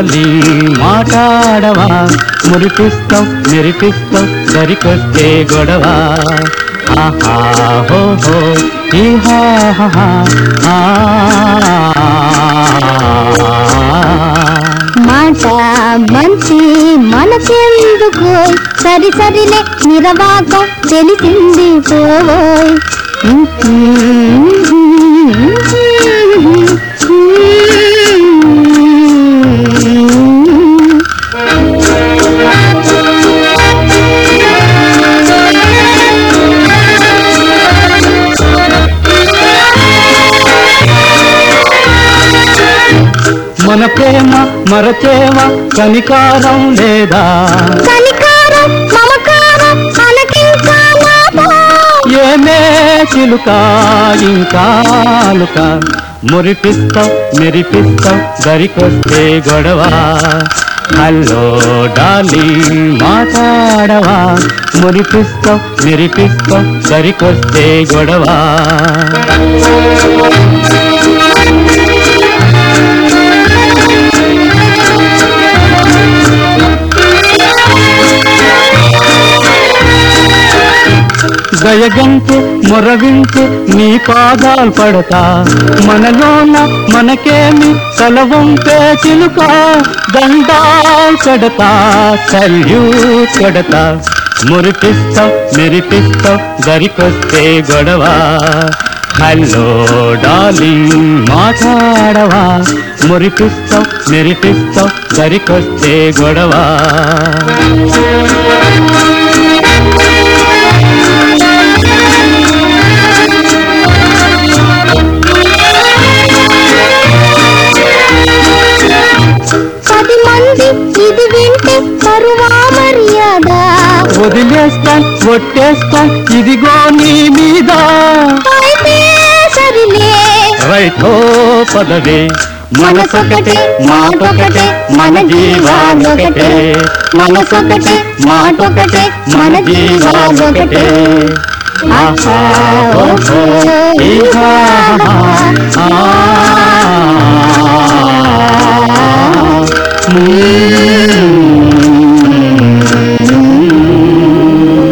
డాలి మాట్లాడవా మురిపిస్తాం మెరిపిస్తాం సరికొస్తే గొడవ ఆహా హో హో ఈ హా హా హా, ఆ. మాట మంచి మనకెందుకు సరి సరిలే నిరవాకం తెలిసింది పోవోయ్ మన ప్రేమ మరచేవ కనికారం లేదా కనికారం మమకారం మనకింకా లాభం ఏమే చిలుక ఇంకాలుక మురిపిస్తాం మెరిపిస్తాం దరికొస్తే గొడవ హలో డాలి మాట్లాడవా మురిపిస్తాం మెరిపిస్తాం దరికొస్తే గొడవ గయగంటే మొరవింటే నీ పాదాలు పడతా మనలోన మనకేమి కలవంపే చిలుక దండాల్ కడతా సల్యూట్ కడతా మురిపిస్తాం మెరిపిస్తాం దరికొస్తే గొడవ హలో డాలింగ్ మాట్లాడవా మురిపిస్తాం మెరిపిస్తాం దరికొస్తే గొడవ పది మంది ఇది వింటే పరువా మర్యాద వదిలేస్తాం కొట్టేస్తాం ఇదిగో నీ మీద అయితే సరిలే రైతో పదవే మనసొకటే మాటొకటే మన జీవాలొకటే మనసొకటే మాటొకటే మన జీవాలొకటే ఆహా ఓహో ఈహా ఆ మ్మ్.